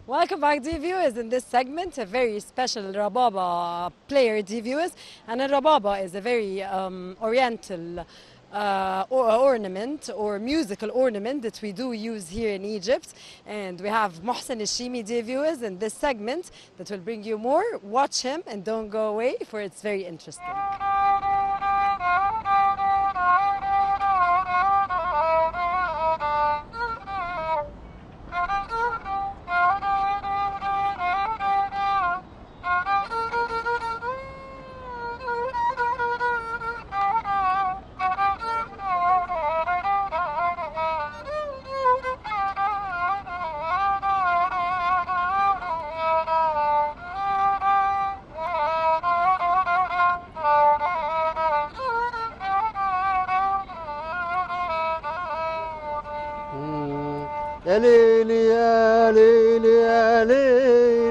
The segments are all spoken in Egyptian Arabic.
Welcome back, dear viewers. In this segment, a very special Rababa player, dear viewers. And a Rababa is a very um, oriental uh, or ornament or musical ornament that we do use here in Egypt. And we have Mohsen Hashimi, dear viewers, in this segment that will bring you more. Watch him and don't go away, for it's very interesting. يا ليل يا ليل يا ليل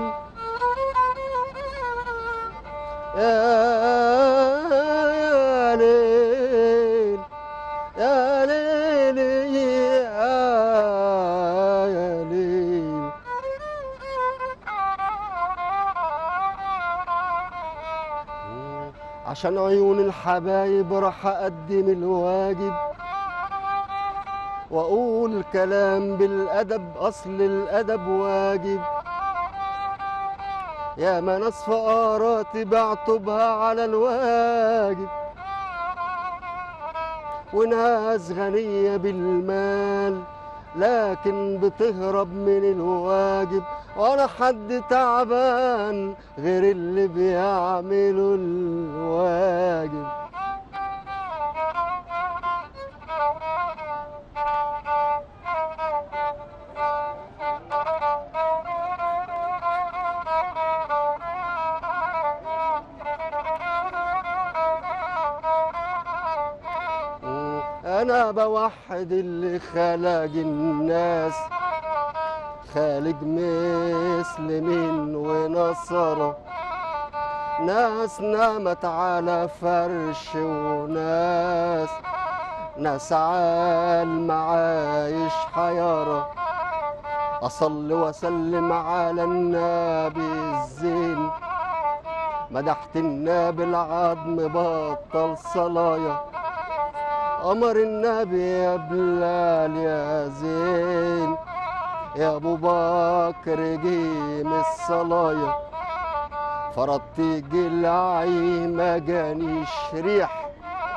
يا يا ليل يا ليل يا يا ليل عشان عيون الحبايب راح اقدم الواجب واقول كلام بالادب اصل الادب واجب يا ما ناس فقرات بعتبها على الواجب وناس غنية بالمال لكن بتهرب من الواجب ولا حد تعبان غير اللي بيعملوا الواجب انا بوحد اللي خلق الناس خالق مسلمين ونصارى ناس نامت على فرش وناس ناس عالمعايش حيارة أصلي وأسلم على النبي الزين مدحت النبي العظم بطل صلايا أمر النبي يا بلال يا زين يا أبو بكر جيم الصلايا فرضت جلعي ما جانيش ريح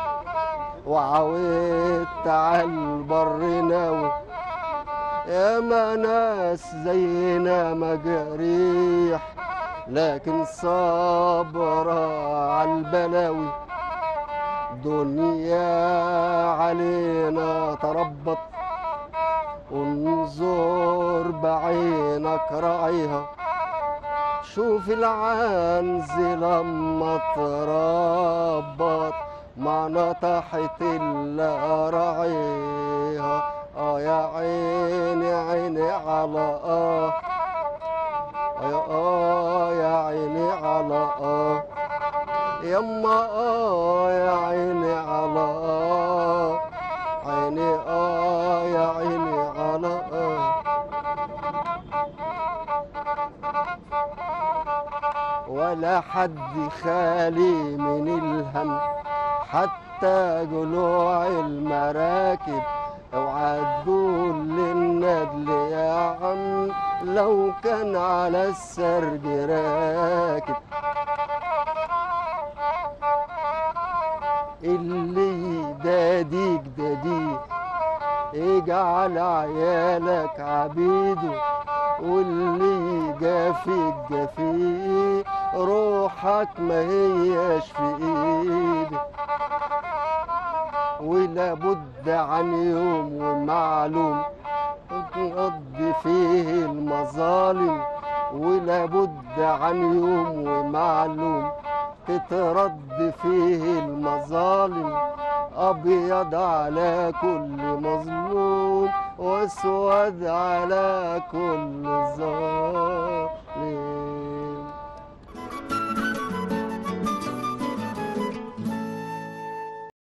وعودت على البر ناوي يا ما ناس زينا مجاريح لكن صبرة على البلاوي دنيا علينا تربط انظر بعينك راعيها شوف العنز لما تربط مع نطحت اللي راعيها اه يا عيني عيني على اه يا اه يا عيني على اه يما اه يا عيني على اه عيني اه يا عيني على اه ولا حد خالي من الهم حتى جلوع المراكب اوعى تقول للندل يا عم لو كان على السرج راكب اللي يداديك داديك اجعل عيالك عبيده واللي جافيك جافيه روحك ما هياش في ايدك ولا بد عن يوم ومعلوم تقضي فيه المظالم ولا بد عن يوم ومعلوم تترد فيه المظالم أبيض على كل مظلوم وأسود على كل ظالم